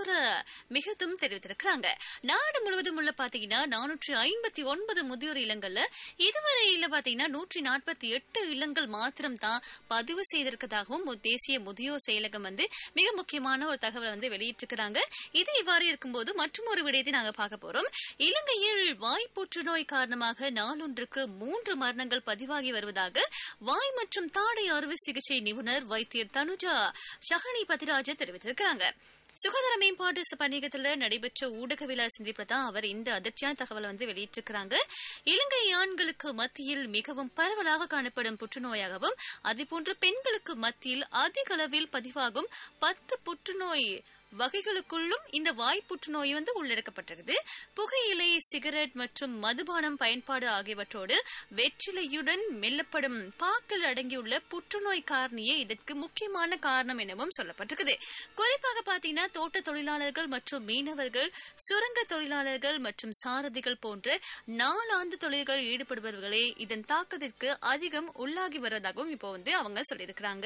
ஈஸ்வர மிகுதும் தெரிவித்திருக்கிறாங்க நாடு முழுவதும் உள்ள பாத்தீங்கன்னா நானூற்றி ஐம்பத்தி ஒன்பது முதியோர் இல்லங்கள்ல இதுவரையில பாத்தீங்கன்னா நூற்றி நாற்பத்தி எட்டு இல்லங்கள் மாத்திரம் தான் பதிவு செய்திருக்கதாகவும் மு- தேசிய முதியோர் செயலகம் வந்து மிக முக்கியமான ஒரு தகவலை வந்து வெளியிட்டிருக்கிறாங்க இது இவ்வாறு இருக்கும்போது மற்றும் ஒரு விடயத்தை நாங்க பார்க்க போறோம் இலங்கையில் வாய் புற்றுநோய் காரணமாக நாளொன்றுக்கு மூன்று மரணங்கள் பதிவாகி வருவதாக வாய் மற்றும் தாடை அறுவை சிகிச்சை நிபுணர் வைத்தியர் தனுஜா ஷஹனி பதிராஜ தெரிவித்திருக்கிறாங்க சுகாதார மேம்பாட்டு ச- பணியகத்துல நடைபெற்ற ஊடக விழா சந்திப்புல தான் அவர் இந்த அதிர்ச்சியான தகவலை வந்து வெளியிட்டிருக்கிறாங்க இலங்கை ஆண்களுக்கு மத்தியில் மிகவும் பரவலாக காணப்படும் புற்றுநோயாகவும் அதேபோன்று பெண்களுக்கு மத்தியில் அதிக அளவில் பதிவாகும் பத்து புற்றுநோய் வகைகளுக்குள்ளும் இந்த வாய் புற்றுநோய் வந்து உள்ளடக்கப்பட்டிருக்குது புகையிலை சிகரெட் மற்றும் மதுபானம் பயன்பாடு ஆகியவற்றோடு வெற்றிலையுடன் மெல்லப்படும் பாக்கள் அடங்கியுள்ள புற்றுநோய் காரணியே இதற்கு முக்கியமான காரணம் எனவும் சொல்லப்பட்டிருக்குது குறிப்பாக பாத்தீங்கன்னா தோட்ட தொழிலாளர்கள் மற்றும் மீனவர்கள் சுரங்க தொழிலாளர்கள் மற்றும் சாரதிகள் போன்ற நாளாந்து தொழில்கள் ஈடுபடுபவர்களே இதன் தாக்கத்திற்கு அதிகம் உள்ளாகி வருவதாகவும் இப்போ வந்து அவங்க சொல்லியிருக்கிறாங்க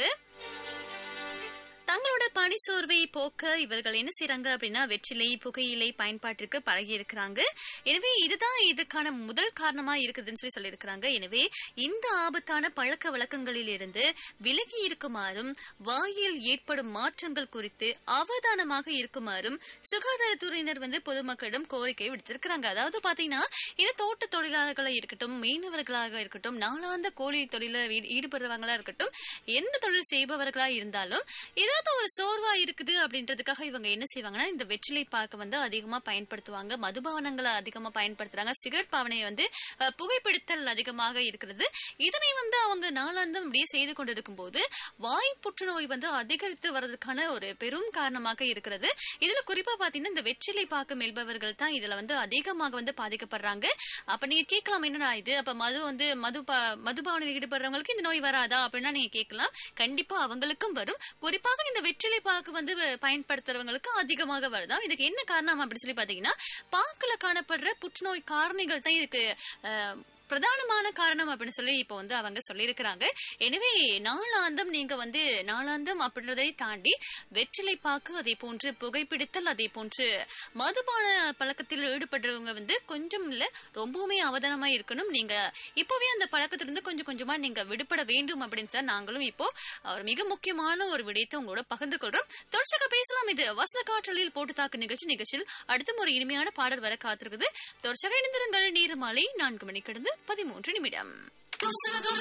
தங்களோட பணி சோர்வை போக்க இவர்கள் என்ன செய்றாங்க அப்படின்னா வெற்றிலை புகையிலை பயன்பாட்டிற்கு பழகி இருக்கிறாங்க எனவே இதுதான் இதுக்கான முதல் காரணமா இருக்குதுன்னு சொல்லி சொல்லியிருக்கிறாங்க எனவே இந்த ஆபத்தான பழக்க வழக்கங்களில் இருந்து விலகி இருக்குமாறும் வாயில் ஏற்படும் மாற்றங்கள் குறித்து அவதானமாக இருக்குமாறும் சுகாதாரத்துறையினர் வந்து பொதுமக்களிடம் கோரிக்கை விடுத்திருக்கிறாங்க அதாவது பாத்தீங்கன்னா இது தோட்ட தொழிலாளர்களா இருக்கட்டும் மீனவர்களாக இருக்கட்டும் நாளாந்த கோழி தொழில ஈ- ஈடுபடுறவங்களா இருக்கட்டும் எந்த தொழில் செய்பவர்களா இருந்தாலும் ஏதாவது ஒரு சோர்வா இருக்குது அப்படின்றதுக்காக இவங்க என்ன செய்வாங்கன்னா இந்த வெற்றிலை பாக்கு வந்து அதிகமா பயன்படுத்துவாங்க மதுபானங்களை அதிகமா பயன்படுத்துறாங்க சிகரெட் பாவனையை வந்து அஹ், புகைப்பிடித்தல் அதிகமாக இருக்கிறது இதனை வந்து அவங்க நாளாந்தம் இப்படியே செய்து கொண்டிருக்கும் போது வாய் புற்றுநோய் வந்து அதிகரித்து வர்றதுக்கான ஒரு பெரும் காரணமாக இருக்கிறது இதுல குறிப்பா பாத்தீங்கன்னா இந்த வெற்றிலை பாக்கு மெல்பவர்கள் தான் இதுல வந்து அதிகமாக வந்து பாதிக்கப்படுறாங்க அப்ப நீங்க கேட்கலாம் என்னடா இது அப்ப மது வந்து மது பா- மதுபாவனையில் ஈடுபடுறவங்களுக்கு இந்த நோய் வராதா அப்படின்னா நீங்க கேட்கலாம் கண்டிப்பா அவங்களுக்கும் வரும் குறிப்பாக இந்த வெற்றிலை பாக்கு வந்து வ- பயன்படுத்துறவங்களுக்கு அதிகமாக வருதாம் இதுக்கு என்ன காரணம் அப்படின்னு சொல்லி பாத்தீங்கன்னா பாக்குல காணப்படுற புற்றுநோய் காரணிகள் தான் இதுக்கு அஹ், பிரதானமான காரணம் அப்படின்னு சொல்லி இப்போ வந்து அவங்க சொல்லியிருக்கிறாங்க எனவே நாளாந்தம் நீங்க வந்து நாளாந்தம் அப்படின்றதை தாண்டி வெற்றிலை பாக்கு அதே போன்று புகைப்பிடித்தல் அதே போன்று மதுபான பழக்கத்தில் ஈடுபடுறவங்க வந்து கொஞ்சம் இல்ல ரொம்பவுமே அவதானமா இருக்கணும் நீங்க இப்போவே அந்த பழக்கத்திலிருந்து கொஞ்சம் கொஞ்சமா நீங்க விடுபட வேண்டும் அப்படின்னு தான் நாங்களும் இப்போ ஒரு மிக முக்கியமான ஒரு விடயத்தை உங்களோட பகிர்ந்து கொள்றோம் தொடர்ச்சியாக பேசலாம் இது வசந்த காற்றலில் போட்டு தாக்கு நிகழ்ச்சி நிகழ்ச்சியில் அடுத்தும் ஒரு இனிமையான பாடல் வர காத்திருக்குது தொடர்ச்சியாக இணைந்திருங்கள் நீர்மாலை நான்கு மணி கடந்து பதிமூன்று நிமிடம்